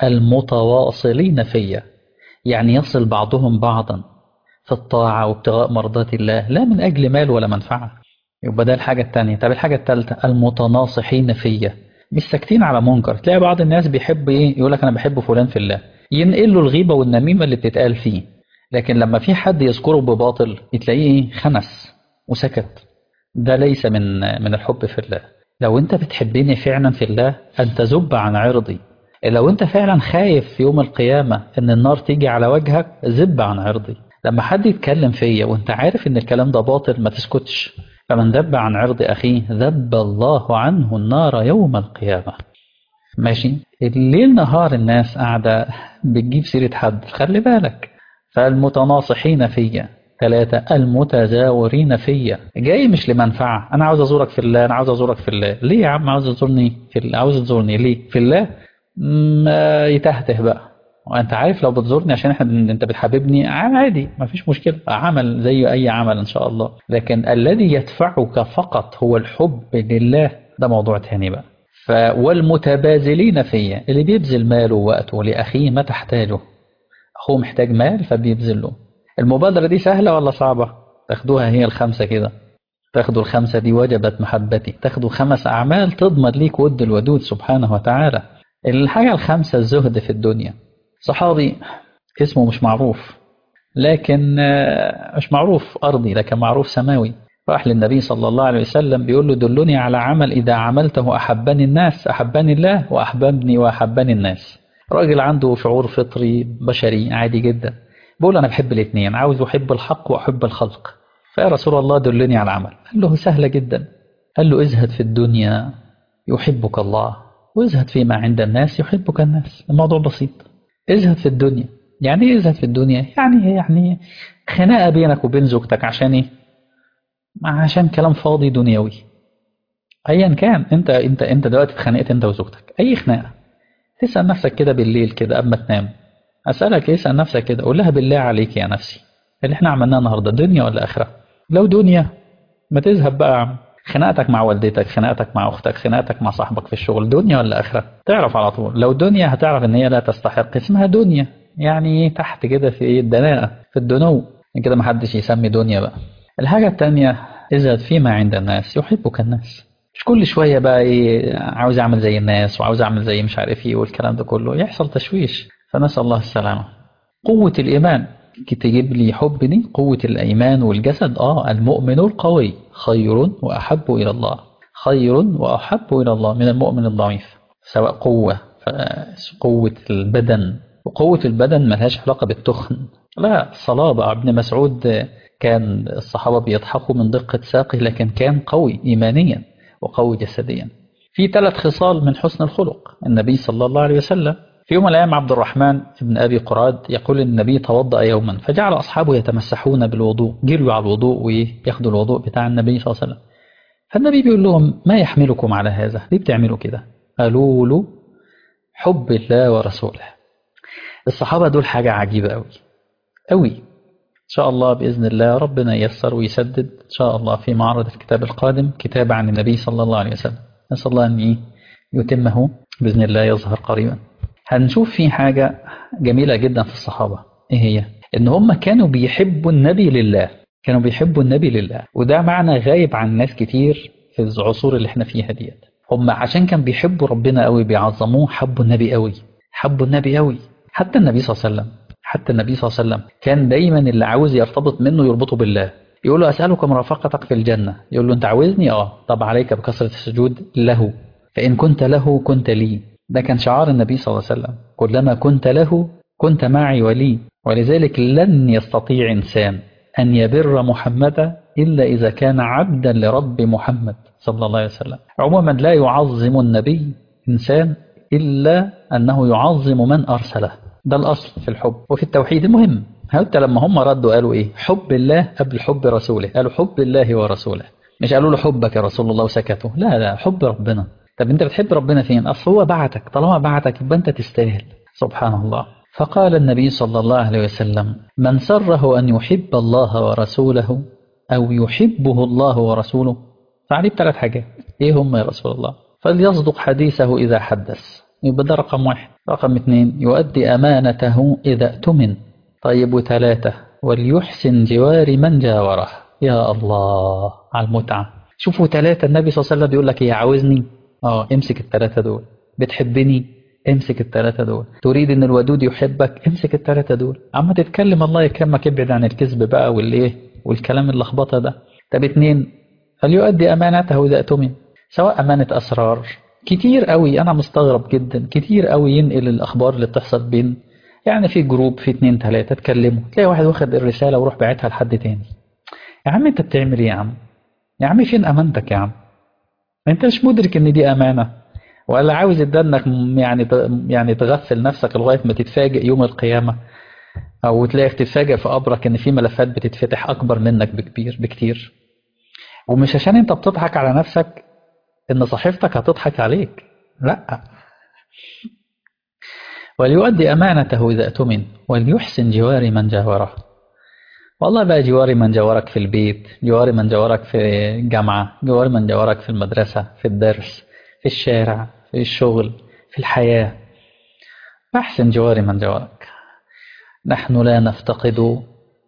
S1: المتواصلين فيا يعني يصل بعضهم بعضا في الطاعة وابتغاء مرضات الله لا من أجل مال ولا منفعة يبقى ده الحاجة الثانية طب الحاجة الثالثة المتناصحين فيا مش ساكتين على منكر تلاقي بعض الناس بيحب ايه يقول لك انا بحب فلان في الله ينقل له الغيبة والنميمة اللي بتتقال فيه لكن لما في حد يذكره بباطل تلاقيه ايه خنس وسكت ده ليس من من الحب في الله لو انت بتحبني فعلا في الله ان تذب عن عرضي لو انت فعلا خايف في يوم القيامة ان النار تيجي على وجهك ذب عن عرضي لما حد يتكلم فيا وانت عارف ان الكلام ده باطل ما تسكتش فمن ذب عن عرض اخيه ذب الله عنه النار يوم القيامة ماشي الليل نهار الناس قاعدة بتجيب سيرة حد خلي بالك فالمتناصحين فيا ثلاثة المتزاورين فيا جاي مش لمنفعة أنا عاوز أزورك في الله أنا عاوز أزورك في الله ليه يا عم عاوز تزورني في الله عاوز تزورني ليه في الله ما يتهته بقى وأنت عارف لو بتزورني عشان احنا أنت بتحببني عادي ما فيش مشكلة عمل زي أي عمل إن شاء الله لكن الذي يدفعك فقط هو الحب لله ده موضوع تاني بقى ف والمتبازلين فيا اللي بيبذل ماله ووقته لأخيه ما تحتاجه أخوه محتاج مال فبيبذل له المبادرة دي سهلة ولا صعبة؟ تاخدوها هي الخمسة كده تاخدوا الخمسة دي وجبت محبتي تاخدوا خمس أعمال تضمن ليك ود الودود سبحانه وتعالى الحاجة الخامسة الزهد في الدنيا صحابي اسمه مش معروف لكن مش معروف أرضي لكن معروف سماوي راح للنبي صلى الله عليه وسلم بيقول له دلني على عمل إذا عملته أحبني الناس أحبني الله وأحببني وأحبني الناس راجل عنده شعور فطري بشري عادي جدا بقول أنا بحب الاثنين عاوز أحب الحق وأحب الخلق فيا رسول الله دلني على العمل قال له سهلة جدا قال له ازهد في الدنيا يحبك الله وازهد فيما عند الناس يحبك الناس الموضوع بسيط ازهد في الدنيا يعني ايه ازهد في الدنيا يعني يعني خناقة بينك وبين زوجتك عشان ايه عشان كلام فاضي دنيوي ايا كان انت انت انت دلوقتي اتخانقت انت وزوجتك اي خناقة تسأل نفسك كده بالليل كده قبل ما تنام أسألك اسأل نفسك كده قول لها بالله عليك يا نفسي اللي احنا عملناه النهارده دنيا ولا آخرة لو دنيا ما تذهب بقى يا عم خناقتك مع والدتك خناقتك مع أختك خناقتك مع صاحبك في الشغل دنيا ولا آخرة تعرف على طول لو دنيا هتعرف إن هي لا تستحق اسمها دنيا يعني تحت كده في الدناءة في الدنو كده ما حدش يسمي دنيا بقى الحاجة التانية ازهد فيما عند الناس يحبك الناس مش كل شوية بقى ايه عاوز اعمل زي الناس وعاوز اعمل زي مش عارف ايه والكلام ده كله يحصل تشويش فنسأل الله السلامة قوة الإيمان تجيب لي حب دي قوة الأيمان والجسد آه المؤمن القوي خير وأحب إلى الله خير وأحب إلى الله من المؤمن الضعيف سواء قوة قوة البدن وقوة البدن ملهاش علاقة بالتخن لا الصلابة ابن مسعود كان الصحابة بيضحكوا من دقة ساقه لكن كان قوي إيمانيا وقوي جسديا في ثلاث خصال من حسن الخلق النبي صلى الله عليه وسلم في يوم من الأيام عبد الرحمن بن أبي قراد يقول إن النبي توضأ يوما فجعل أصحابه يتمسحون بالوضوء جروا على الوضوء وياخدوا الوضوء بتاع النبي صلى الله عليه وسلم فالنبي بيقول لهم ما يحملكم على هذا ليه بتعملوا كده قالوا له حب الله ورسوله الصحابة دول حاجة عجيبة أوي أوي إن شاء الله بإذن الله ربنا ييسر ويسدد إن شاء الله في معرض الكتاب القادم كتاب عن النبي صلى الله عليه وسلم نسأل الله أن يتمه بإذن الله يظهر قريبا هنشوف في حاجة جميلة جدا في الصحابة إيه هي إن هم كانوا بيحبوا النبي لله كانوا بيحبوا النبي لله وده معنى غايب عن ناس كتير في العصور اللي احنا فيها ديت هم عشان كان بيحبوا ربنا قوي بيعظموه حبوا النبي قوي حبوا النبي قوي حتى النبي صلى الله عليه وسلم حتى النبي صلى الله عليه وسلم كان دايما اللي عاوز يرتبط منه يربطه بالله يقول له أسألك مرافقتك في الجنة يقول له أنت عاوزني اه طب عليك بكثرة السجود له فإن كنت له كنت لي ده كان شعار النبي صلى الله عليه وسلم كلما كنت له كنت معي ولي ولذلك لن يستطيع إنسان أن يبر محمدا إلا إذا كان عبدا لرب محمد صلى الله عليه وسلم عموما لا يعظم النبي إنسان إلا أنه يعظم من أرسله ده الأصل في الحب وفي التوحيد المهم حتى لما هم ردوا قالوا إيه حب الله قبل حب رسوله قالوا حب الله ورسوله مش قالوا له حبك يا رسول الله وسكتوا لا لا حب ربنا طب انت بتحب ربنا فين اصل هو بعتك طالما بعتك يبقى انت تستاهل سبحان الله فقال النبي صلى الله عليه وسلم من سره أن يحب الله ورسوله أو يحبه الله ورسوله فعليه بثلاث حاجات إيه هم يا رسول الله فليصدق حديثه إذا حدث يبقى ده رقم واحد رقم اثنين يؤدي أمانته إذا اؤتمن طيب وثلاثة وليحسن جوار من جاوره يا الله على المتعة شوفوا ثلاثة النبي صلى الله عليه وسلم بيقول لك ايه عاوزني اه امسك الثلاثة دول بتحبني امسك الثلاثة دول تريد ان الودود يحبك امسك الثلاثة دول اما تتكلم الله يكرمك ابعد عن الكذب بقى والايه والكلام اللخبطة ده طب اتنين فليؤدي امانته اذا اؤتمن سواء امانة اسرار كتير قوي انا مستغرب جدا كتير قوي ينقل الاخبار اللي بتحصل بين يعني في جروب في اتنين تلاتة اتكلموا تلاقي واحد واخد الرسالة وروح باعتها لحد تاني يا عم انت بتعمل ايه يا عم يا عم فين امانتك يا عم انت مش مدرك ان دي امانة ولا عاوز ده انك يعني يعني تغفل نفسك لغايه ما تتفاجئ يوم القيامه او تلاقي تتفاجئ في قبرك ان في ملفات بتتفتح اكبر منك بكبير بكتير ومش عشان انت بتضحك على نفسك ان صحيفتك هتضحك عليك لا وليؤدي امانته اذا اؤتمن وليحسن جوار من جاوره والله بقى جوار من جاورك في البيت جوار من جاورك في الجامعه جوار من جاورك في المدرسه في الدرس في الشارع في الشغل في الحياة أحسن جوار من جوارك نحن لا نفتقد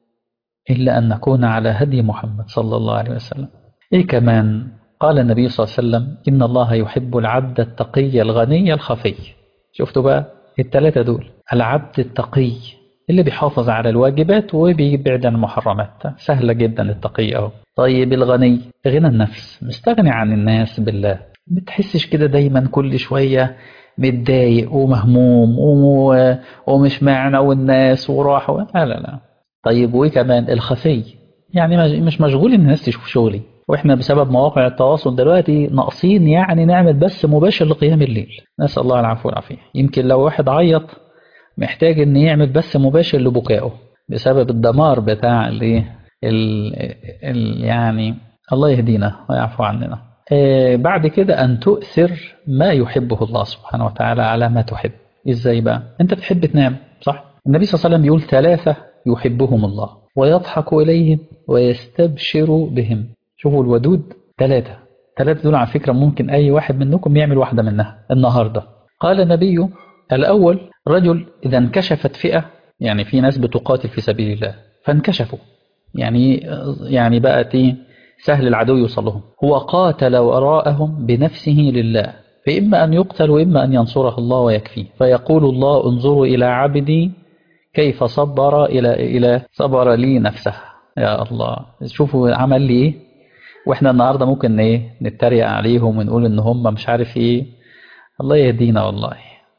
S1: إلا أن نكون على هدي محمد صلى الله عليه وسلم إيه كمان قال النبي صلى الله عليه وسلم إن الله يحب العبد التقي الغني الخفي شفتوا بقى الثلاثة دول العبد التقي اللي بيحافظ على الواجبات وبيبعد عن المحرمات سهلة جدا التقي أهو طيب الغني غنى النفس مستغني عن الناس بالله بتحسش كده دايما كل شوية متضايق ومهموم ومش معنى والناس وراح و... لا لا لا طيب وايه كمان الخفي يعني مش مشغول ان الناس تشوف شغلي واحنا بسبب مواقع التواصل دلوقتي ناقصين يعني نعمل بس مباشر لقيام الليل نسال الله العفو والعافيه يمكن لو واحد عيط محتاج ان يعمل بس مباشر لبكائه بسبب الدمار بتاع الايه ال... ال... يعني الله يهدينا ويعفو عننا بعد كده أن تؤثر ما يحبه الله سبحانه وتعالى على ما تحب إزاي بقى أنت بتحب تنام صح النبي صلى الله عليه وسلم بيقول ثلاثة يحبهم الله ويضحك إليهم ويستبشر بهم شوفوا الودود ثلاثة ثلاثة دول على فكرة ممكن أي واحد منكم يعمل واحدة منها النهاردة قال النبي الأول رجل إذا انكشفت فئة يعني في ناس بتقاتل في سبيل الله فانكشفوا يعني يعني بقت ايه سهل العدو يوصل لهم هو قاتل وراءهم بنفسه لله فإما أن يقتل وإما أن ينصره الله ويكفيه فيقول الله انظروا إلى عبدي كيف صبر إلى إلى صبر لي نفسه يا الله شوفوا عمل لي إيه وإحنا النهاردة ممكن إيه نتريق عليهم ونقول إن هم مش عارف إيه الله يهدينا والله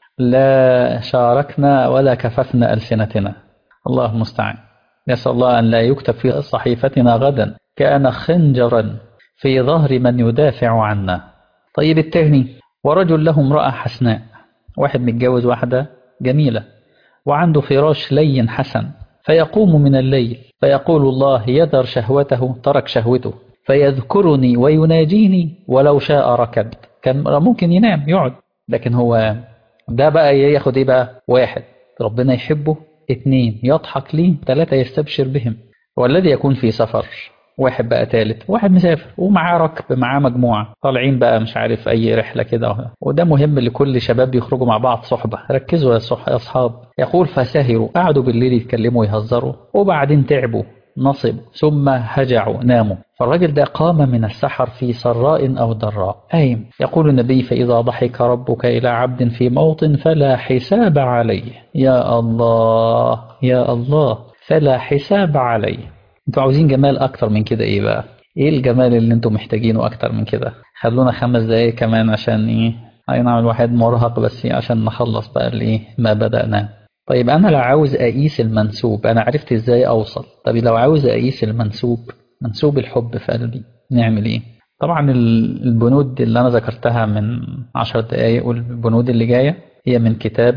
S1: لا شاركنا ولا كففنا ألسنتنا الله المستعان نسأل الله أن لا يكتب في صحيفتنا غدا كان خنجرا في ظهر من يدافع عنا طيب الثاني ورجل له امرأة حسناء واحد متجوز واحدة جميلة وعنده فراش لين حسن فيقوم من الليل فيقول الله يذر شهوته ترك شهوته فيذكرني ويناجيني ولو شاء ركض كان ممكن ينام يقعد لكن هو ده بقى ياخد ايه بقى واحد ربنا يحبه اتنين يضحك ليه ثلاثة يستبشر بهم والذي يكون في سفر واحد بقى تالت واحد مسافر ومعاه ركب معاه مجموعة طالعين بقى مش عارف أي رحلة كده وده مهم لكل شباب يخرجوا مع بعض صحبة ركزوا يا صح يا أصحاب يقول فسهروا قعدوا بالليل يتكلموا ويهزروا وبعدين تعبوا نصب ثم هجعوا ناموا فالراجل ده قام من السحر في سراء أو ضراء قايم يقول النبي فإذا ضحك ربك إلى عبد في موطن فلا حساب عليه يا الله يا الله فلا حساب عليه انتوا عاوزين جمال أكتر من كده إيه بقى إيه الجمال اللي انتوا محتاجينه أكتر من كده خلونا خمس دقايق كمان عشان إيه أي نعم الواحد مرهق بس عشان نخلص بقى الإيه ما بدأناه طيب أنا لو عاوز أقيس المنسوب أنا عرفت إزاي أوصل طب لو عاوز أقيس المنسوب منسوب الحب في قلبي نعمل إيه طبعا البنود اللي أنا ذكرتها من عشر دقايق والبنود اللي جاية هي من كتاب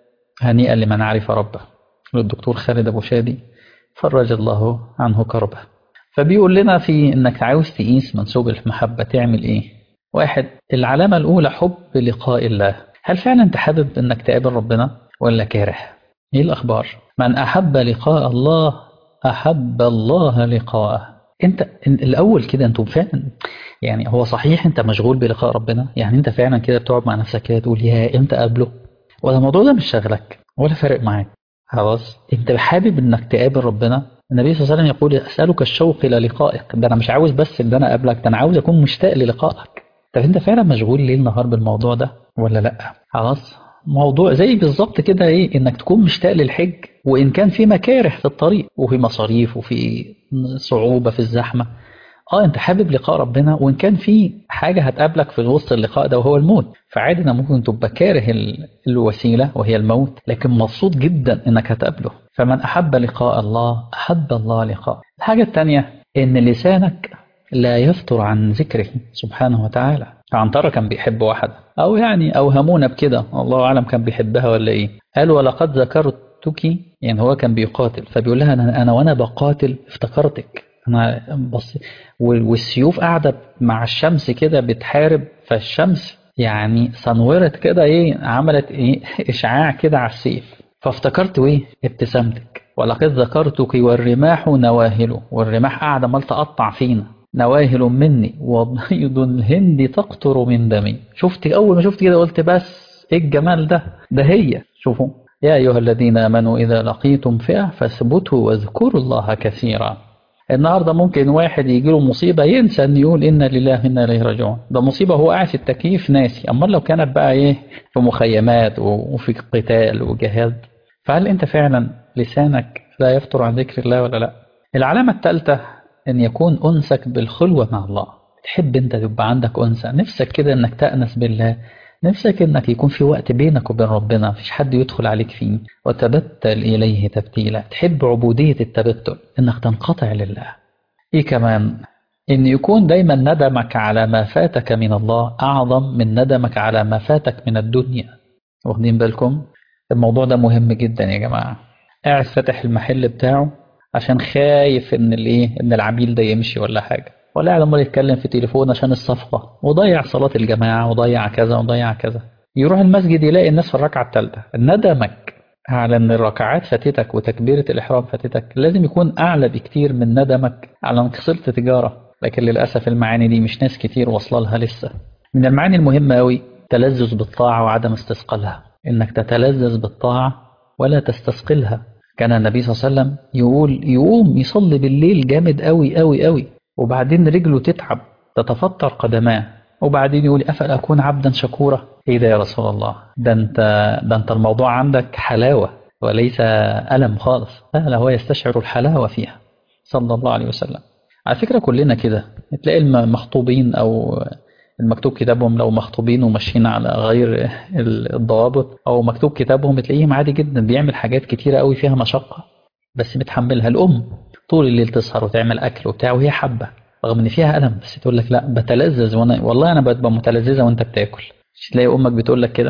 S1: هنيئا لمن عرف ربه للدكتور خالد أبو شادي فرج الله عنه كربه فبيقول لنا في إنك عاوز تقيس منسوب المحبة تعمل إيه واحد العلامة الأولى حب لقاء الله هل فعلا أنت حابب إنك تقابل ربنا ولا كاره ايه الاخبار من احب لقاء الله احب الله لقاءه انت الاول كده انتم فعلا يعني هو صحيح انت مشغول بلقاء ربنا يعني انت فعلا كده بتقعد مع نفسك كده تقول يا امتى اقابله ولا الموضوع ده مش شاغلك ولا فارق معاك خلاص انت حابب انك تقابل ربنا النبي صلى الله عليه وسلم يقول اسالك الشوق الى لقائك ده انا مش عاوز بس ان انا اقابلك ده انا عاوز اكون مشتاق للقائك طب انت فعلا مشغول ليل نهار بالموضوع ده ولا لا خلاص موضوع زي بالظبط كده ايه انك تكون مشتاق للحج وان كان في مكاره في الطريق وفي مصاريف وفي صعوبه في الزحمه اه انت حابب لقاء ربنا وان كان في حاجه هتقابلك في وسط اللقاء ده وهو الموت فعادي انك ممكن تبقى كاره الوسيله وهي الموت لكن مبسوط جدا انك هتقابله فمن احب لقاء الله احب الله لقاء الحاجه الثانيه ان لسانك لا يفتر عن ذكره سبحانه وتعالى عنترة كان بيحب واحدة أو يعني أوهمونا بكده الله أعلم كان بيحبها ولا إيه قال ولقد ذكرتك يعني هو كان بيقاتل فبيقول لها أنا, أنا وأنا بقاتل افتكرتك أنا بص والسيوف قاعدة مع الشمس كده بتحارب فالشمس يعني صنورت كده إيه عملت إيه إشعاع كده على السيف فافتكرت إيه ابتسامتك ولقد ذكرتك والرماح نواهل والرماح قاعدة مال تقطع فينا نواهل مني وبيض الهند تقطر من دمي شفت أول ما شفت كده قلت بس إيه الجمال ده ده هي شوفوا يا أيها الذين آمنوا إذا لقيتم فئة فاثبتوا واذكروا الله كثيرا النهاردة ممكن واحد يجي له مصيبة ينسى أن يقول إنا لله إنا إليه راجعون ده مصيبة هو قاعد في التكييف ناسي أما لو كانت بقى إيه في مخيمات وفي قتال وجهاد فهل أنت فعلا لسانك لا يفتر عن ذكر الله ولا لا العلامة الثالثة أن يكون أنسك بالخلوة مع الله تحب أنت تبقى عندك أنسة نفسك كده أنك تأنس بالله نفسك أنك يكون في وقت بينك وبين ربنا مفيش حد يدخل عليك فيه وتبتل إليه تبتيلا تحب عبودية التبتل أنك تنقطع لله إيه كمان أن يكون دايما ندمك على ما فاتك من الله أعظم من ندمك على ما فاتك من الدنيا واخدين بالكم الموضوع ده مهم جدا يا جماعة قاعد فاتح المحل بتاعه عشان خايف ان الايه ان العميل ده يمشي ولا حاجه ولا قاعد عمال يتكلم في تليفون عشان الصفقه وضيع صلاه الجماعه وضيع كذا وضيع كذا يروح المسجد يلاقي الناس في الركعه الثالثه ندمك على ان الركعات فاتتك وتكبيره الاحرام فاتتك لازم يكون اعلى بكتير من ندمك على انك خسرت تجاره لكن للاسف المعاني دي مش ناس كتير واصله لها لسه من المعاني المهمه قوي تلذذ بالطاعه وعدم استثقالها انك تتلذذ بالطاعه ولا تستثقلها كان النبي صلى الله عليه وسلم يقول يقوم يصلي بالليل جامد قوي قوي قوي وبعدين رجله تتعب تتفطر قدماه وبعدين يقول أفلا أكون عبدا شكورا إيه ده يا رسول الله ده أنت, ده أنت الموضوع عندك حلاوة وليس ألم خالص لا هو يستشعر الحلاوة فيها صلى الله عليه وسلم على فكرة كلنا كده تلاقي المخطوبين أو المكتوب كتابهم لو مخطوبين وماشيين على غير الضوابط او مكتوب كتابهم بتلاقيهم عادي جدا بيعمل حاجات كتيره قوي فيها مشقه بس بتحملها الام طول الليل تسهر وتعمل اكل وبتاع وهي حابه رغم ان فيها الم بس تقول لك لا بتلذذ وانا والله انا ببقى متلذذه وانت بتاكل مش تلاقي امك بتقول لك كده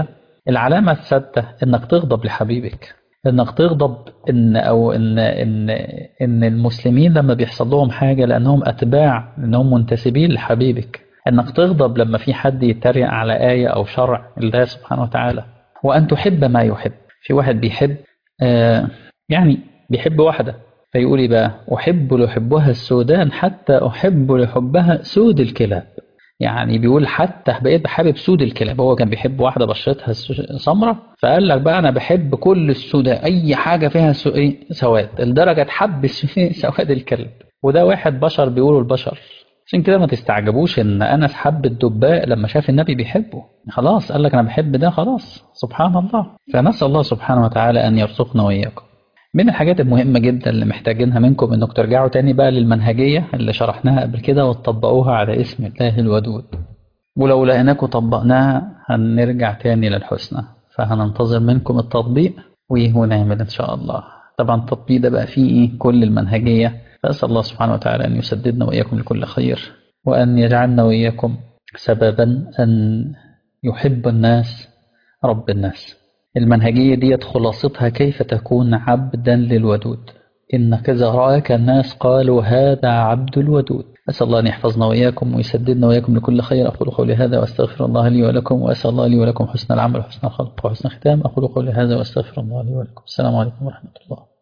S1: العلامة السادسة إنك تغضب لحبيبك إنك تغضب إن أو إن إن إن المسلمين لما بيحصل لهم حاجة لأنهم أتباع لأنهم منتسبين لحبيبك إنك تغضب لما في حد يتريق على آية أو شرع الله سبحانه وتعالى وأن تحب ما يحب في واحد بيحب آه يعني بيحب واحدة فيقول إيه بقى أحب لحبها السودان حتى أحب لحبها سود الكلاب يعني بيقول حتى بقيت بحابب سود الكلاب هو كان بيحب واحدة بشرتها سمرة فقال لك بقى أنا بحب كل السوداء أي حاجة فيها سواد لدرجة تحب سواد الكلب وده واحد بشر بيقولوا البشر عشان كده ما تستعجبوش ان انس حب الدباء لما شاف النبي بيحبه خلاص قال لك انا بحب ده خلاص سبحان الله فنسال الله سبحانه وتعالى ان يرزقنا واياكم من الحاجات المهمة جدا اللي محتاجينها منكم انكم ترجعوا تاني بقى للمنهجية اللي شرحناها قبل كده وتطبقوها على اسم الله الودود ولو لقيناكم طبقناها هنرجع تاني للحسنى فهننتظر منكم التطبيق ونعمل ان شاء الله طبعا التطبيق ده بقى فيه ايه كل المنهجية فأسأل الله سبحانه وتعالى أن يسددنا وإياكم لكل خير وأن يجعلنا وإياكم سببا أن يحب الناس رب الناس المنهجية دي خلاصتها كيف تكون عبدا للودود إن كذا رأك الناس قالوا هذا عبد الودود أسأل الله أن يحفظنا وإياكم ويسددنا وإياكم لكل خير أقول قولي هذا وأستغفر الله لي ولكم وأسأل الله لي ولكم حسن العمل وحسن الخلق وحسن الختام أقول قولي هذا وأستغفر الله لي ولكم السلام عليكم ورحمة الله